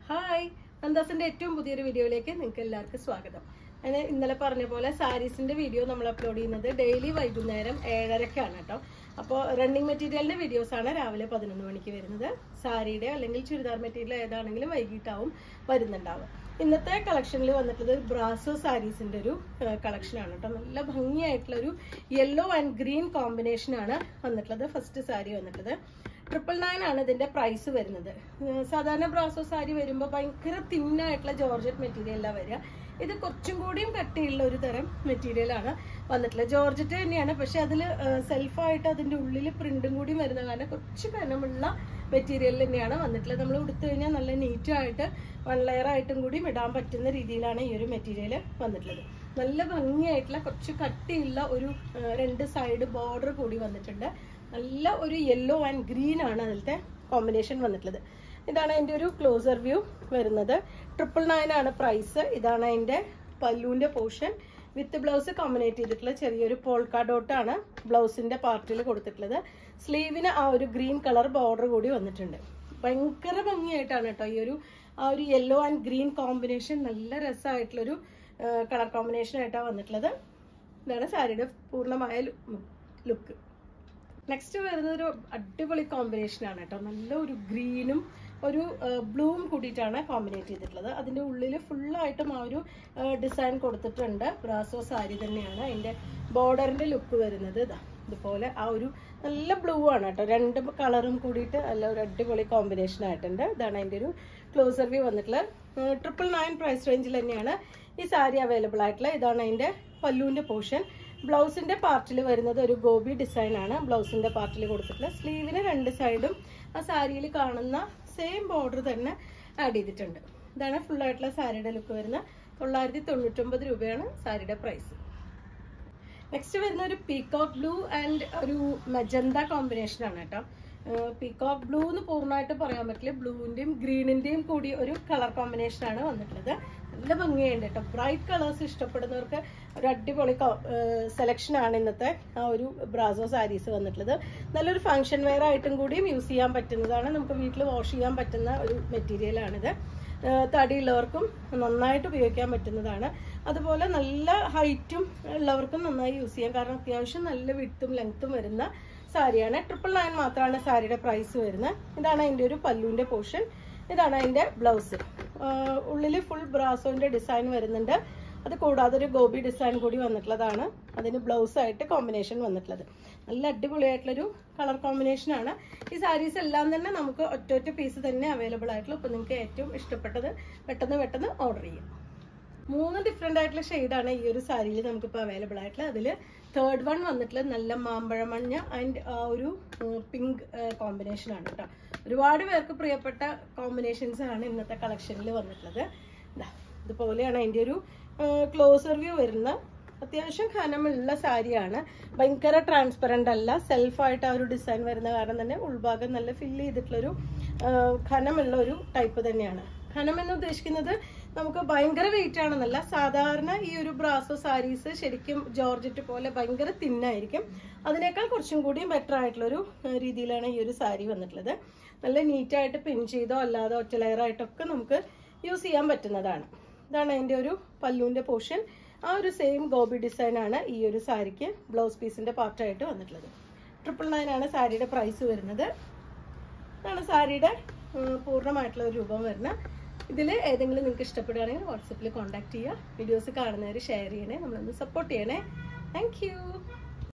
hi നന്ദാസിന്റെ ഏറ്റവും പുതിയൊരു വീഡിയോയിലേക്ക് നിങ്ങൾക്ക് എല്ലാവർക്കും സ്വാഗതം ഞാൻ ഇന്നലെ പറഞ്ഞ പോലെ സാരീസിന്റെ വീഡിയോ നമ്മൾ അപ്ലോഡ് ചെയ്യുന്നത് ഡെയിലി വൈകുന്നേരം ഏഴരക്കാണ് കേട്ടോ അപ്പോൾ റണ്ണിങ് മെറ്റീരിയലിന്റെ വീഡിയോസ് ആണ് രാവിലെ പതിനൊന്ന് മണിക്ക് വരുന്നത് സാരിയുടെ അല്ലെങ്കിൽ ചുരിദാർ മെറ്റീരിയൽ ഏതാണെങ്കിലും വൈകിട്ടാവും വരുന്നുണ്ടാവും ഇന്നത്തെ കളക്ഷനിൽ വന്നിട്ടുള്ളത് ബ്രാസോ സാരീസിന്റെ ഒരു കളക്ഷനാണ് കേട്ടോ നല്ല ഭംഗിയായിട്ടുള്ള ഒരു യെല്ലോ ആൻഡ് ഗ്രീൻ കോമ്പിനേഷൻ ആണ് വന്നിട്ടുള്ളത് ഫസ്റ്റ് സാരി വന്നിട്ടുള്ളത് ട്രിപ്പിൾ നയൻ ആണ് ഇതിന്റെ പ്രൈസ് വരുന്നത് ഏഹ് സാധാരണ ബ്രാസോ സാരി വരുമ്പോൾ ഭയങ്കര തിന്നായിട്ടുള്ള ജോർജറ്റ് മെറ്റീരിയലാണ് വരിക ഇത് കുറച്ചും കൂടിയും കട്ടിയുള്ള ഒരു തരം മെറ്റീരിയൽ ആണ് വന്നിട്ടുള്ളത് ജോർജറ്റ് തന്നെയാണ് പക്ഷെ അതിൽ സെൽഫായിട്ട് അതിന്റെ ഉള്ളിൽ പ്രിന്റും കൂടി വരുന്ന കാരണം കുറച്ച് കനമുള്ള മെറ്റീരിയൽ തന്നെയാണ് വന്നിട്ടുള്ളത് നമ്മൾ ഉടുത്തു കഴിഞ്ഞാൽ നല്ല നീറ്റായിട്ട് വൺ ലെയർ ആയിട്ടും കൂടി ഇടാൻ പറ്റുന്ന രീതിയിലാണ് ഈ ഒരു മെറ്റീരിയൽ വന്നിട്ടുള്ളത് നല്ല ഭംഗിയായിട്ടുള്ള കുറച്ച് കട്ടിയുള്ള ഒരു ഏഹ് രണ്ട് സൈഡ് ബോർഡർ കൂടി വന്നിട്ടുണ്ട് നല്ല ഒരു യെല്ലോ ആൻഡ് ഗ്രീൻ ആണ് അതിലത്തെ കോമ്പിനേഷൻ വന്നിട്ടുള്ളത് ഇതാണ് അതിൻ്റെ ഒരു ക്ലോസർ വ്യൂ വരുന്നത് ട്രിപ്പിൾ നയൻ ആണ് പ്രൈസ് ഇതാണ് അതിൻ്റെ പല്ലുവിൻ്റെ പോർഷൻ വിത്ത് ബ്ലൗസ് കോമ്പിനേറ്റ് ചെയ്തിട്ടുള്ള ചെറിയൊരു പോൾക്ക ഡോട്ടാണ് ബ്ലൗസിൻ്റെ പാർട്ടിൽ കൊടുത്തിട്ടുള്ളത് സ്ലീവിന് ആ ഒരു ഗ്രീൻ കളർ ബോർഡർ കൂടി വന്നിട്ടുണ്ട് ഭയങ്കര ഭംഗിയായിട്ടാണ് കേട്ടോ ഈ ഒരു ആ ഒരു യെല്ലോ ആൻഡ് ഗ്രീൻ കോമ്പിനേഷൻ നല്ല രസമായിട്ടുള്ളൊരു കളർ കോമ്പിനേഷൻ ആയിട്ടാണ് വന്നിട്ടുള്ളത് ഇതാണ് സാരിയുടെ പൂർണ്ണമായ ലുക്ക് നെക്സ്റ്റ് വരുന്നത് ഒരു അടിപൊളി കോമ്പിനേഷൻ ആണ് കേട്ടോ നല്ല ഒരു ഗ്രീനും ഒരു ബ്ലൂവും കൂടിയിട്ടാണ് കോമ്പിനേറ്റ് ചെയ്തിട്ടുള്ളത് അതിൻ്റെ ഉള്ളിൽ ഫുള്ളായിട്ടും ആ ഒരു ഡിസൈൻ കൊടുത്തിട്ടുണ്ട് ബ്രാസോ സാരി തന്നെയാണ് അതിൻ്റെ ബോർഡറിൻ്റെ ലുക്ക് വരുന്നത് ഇതാ ഇതുപോലെ ആ ഒരു നല്ല ബ്ലൂ ആണ് കേട്ടോ രണ്ട് കളറും കൂടിയിട്ട് നല്ല ഒരു അടിപൊളി കോമ്പിനേഷൻ ആയിട്ടുണ്ട് ഇതാണ് അതിൻ്റെ ഒരു ക്ലോസർ വ്യൂ വന്നിട്ടുള്ളത് ട്രിപ്പിൾ നയൻ പ്രൈസ് റേഞ്ചിൽ തന്നെയാണ് ഈ സാരി അവൈലബിൾ ആയിട്ടുള്ളത് ഇതാണ് അതിൻ്റെ പല്ലുവിൻ്റെ പോർഷൻ ബ്ലൗസിന്റെ പാർട്ടിൽ വരുന്നത് ഒരു ഗോബി ഡിസൈൻ ആണ് ബ്ലൗസിന്റെ പാർട്ടിൽ കൊടുത്തിട്ടുള്ള സ്ലീവിന് രണ്ട് സൈഡും ആ സാരിയിൽ കാണുന്ന സെയിം ബോർഡർ തന്നെ ആഡ് ചെയ്തിട്ടുണ്ട് ഇതാണ് ഫുൾ ആയിട്ടുള്ള സാരിയുടെ ലുക്ക് വരുന്ന തൊള്ളായിരത്തി തൊണ്ണൂറ്റൊമ്പത് രൂപയാണ് സാരിയുടെ പ്രൈസ് നെക്സ്റ്റ് വരുന്ന ഒരു പീകോക്ക് ബ്ലൂ ആൻഡ് ഒരു മെജന്ത കോമ്പിനേഷൻ ആണ് കേട്ടോ പീകോക്ക് ബ്ലൂ എന്ന് പൂർണ്ണമായിട്ട് പറയാൻ പറ്റില്ല ബ്ലൂവിന്റെയും ഗ്രീനിന്റെയും കൂടി ഒരു കളർ കോമ്പിനേഷൻ ആണ് വന്നിട്ടുള്ളത് നല്ല ഭംഗിയുണ്ട് കേട്ടോ ബ്രൈറ്റ് കളേഴ്സ് ഇഷ്ടപ്പെടുന്നവർക്ക് ഒരു അടിപൊളി സെലക്ഷൻ ആണ് ഇന്നത്തെ ആ ഒരു ബ്രാസോ സാരീസ് വന്നിട്ടുള്ളത് നല്ലൊരു ഫംഗ്ഷൻ വെയർ ആയിട്ടും കൂടിയും യൂസ് ചെയ്യാൻ പറ്റുന്നതാണ് നമുക്ക് വീട്ടിൽ വാഷ് ചെയ്യാൻ പറ്റുന്ന ഒരു മെറ്റീരിയൽ ആണിത് തടിയുള്ളവർക്കും നന്നായിട്ട് ഉപയോഗിക്കാൻ പറ്റുന്നതാണ് അതുപോലെ നല്ല ഹൈറ്റും ഉള്ളവർക്കും നന്നായി യൂസ് ചെയ്യാം കാരണം അത്യാവശ്യം നല്ല വിട്ടും ലെങ്ത്തും വരുന്ന സാരിയാണ് ട്രിപ്പിൾ നയൻ മാത്രമാണ് സാരിയുടെ പ്രൈസ് വരുന്നത് ഇതാണ് അതിൻ്റെ ഒരു പല്ലുവിൻ്റെ പോർഷൻ ഇതാണ് അതിൻ്റെ ബ്ലൗസ് ഉള്ളിൽ ഫുൾ ബ്രാസോൻ്റെ ഡിസൈൻ വരുന്നുണ്ട് അത് കൂടാതെ ഒരു ഗോബി ഡിസൈൻ കൂടി വന്നിട്ടുള്ളതാണ് അതിന് ബ്ലൗസ് ആയിട്ട് കോമ്പിനേഷൻ വന്നിട്ടുള്ളത് നല്ല അടിപൊളിയായിട്ടുള്ളൊരു കളർ കോമ്പിനേഷൻ ആണ് ഈ സാരീസ് എല്ലാം തന്നെ നമുക്ക് ഒറ്റ ഒറ്റ പീസ് തന്നെ അവൈലബിൾ ആയിട്ടുള്ളൂ അപ്പോൾ നിങ്ങൾക്ക് ഏറ്റവും ഇഷ്ടപ്പെട്ടത് പെട്ടെന്ന് പെട്ടെന്ന് ഓർഡർ ചെയ്യാം മൂന്ന് ഡിഫറെൻ്റ് ആയിട്ടുള്ള ഷെയ്ഡാണ് ഈ ഒരു സാരിയിൽ നമുക്കിപ്പോൾ അവൈലബിൾ ആയിട്ടുള്ളത് അതിൽ തേർഡ് വൺ വന്നിട്ടുള്ളത് നല്ല മാമ്പഴ മഞ്ഞ ആൻഡ് ആ ഒരു പിങ്ക് കോമ്പിനേഷൻ ആണ് കേട്ടോ ഒരുപാട് പേർക്ക് പ്രിയപ്പെട്ട കോമ്പിനേഷൻസ് ആണ് ഇന്നത്തെ കളക്ഷനിൽ വന്നിട്ടുള്ളത് ഇതുപോലെയാണ് അതിൻ്റെ ഒരു ക്ലോസർ വ്യൂ വരുന്ന അത്യാവശ്യം ഖനമുള്ള സാരിയാണ് ഭയങ്കര ട്രാൻസ്പെറൻ്റ് അല്ല സെൽഫായിട്ട് ആ ഒരു ഡിസൈൻ വരുന്ന കാരണം തന്നെ ഉൾഭാഗം നല്ല ഫില്ല് ചെയ്തിട്ടുള്ളൊരു ഖനമുള്ള ഒരു ടൈപ്പ് തന്നെയാണ് ഖനം എന്ന് ഉദ്ദേശിക്കുന്നത് നമുക്ക് ഭയങ്കര വെയിറ്റ് ആണെന്നല്ല സാധാരണ ഈ ഒരു ബ്രാസോ സാരീസ് ശരിക്കും ജോർജറ്റ് പോലെ ഭയങ്കര തിന്നായിരിക്കും അതിനേക്കാൾ കുറച്ചും കൂടി ബെറ്റർ ആയിട്ടുള്ളൊരു രീതിയിലാണ് ഈ ഒരു സാരി വന്നിട്ടുള്ളത് നല്ല നീറ്റായിട്ട് പിൻ ചെയ്തോ അല്ലാതെ ഒറ്റ ലെയറായിട്ടൊക്കെ നമുക്ക് യൂസ് ചെയ്യാൻ പറ്റുന്നതാണ് ഇതാണ് അതിൻ്റെ ഒരു പല്ലുവിൻ്റെ പോർഷൻ ആ ഒരു സെയിം ഗോബി ഡിസൈൻ ആണ് ഈ ഒരു സാരിക്ക് ബ്ലൗസ് പീസിൻ്റെ പാർട്ടായിട്ട് വന്നിട്ടുള്ളത് ട്രിപ്പിൾ നയൻ ആണ് സാരിയുടെ പ്രൈസ് വരുന്നത് ഇതാണ് സാരിയുടെ പൂർണ്ണമായിട്ടുള്ള ഒരു രൂപം വരുന്നത് ഇതിൽ ഏതെങ്കിലും നിങ്ങൾക്ക് ഇഷ്ടപ്പെടുകയാണെങ്കിൽ വാട്സപ്പിൽ കോൺടാക്ട് ചെയ്യുക വീഡിയോസ് കാണുന്നവർ ഷെയർ ചെയ്യണേ നമ്മളൊന്ന് സപ്പോർട്ട് ചെയ്യണേ താങ്ക്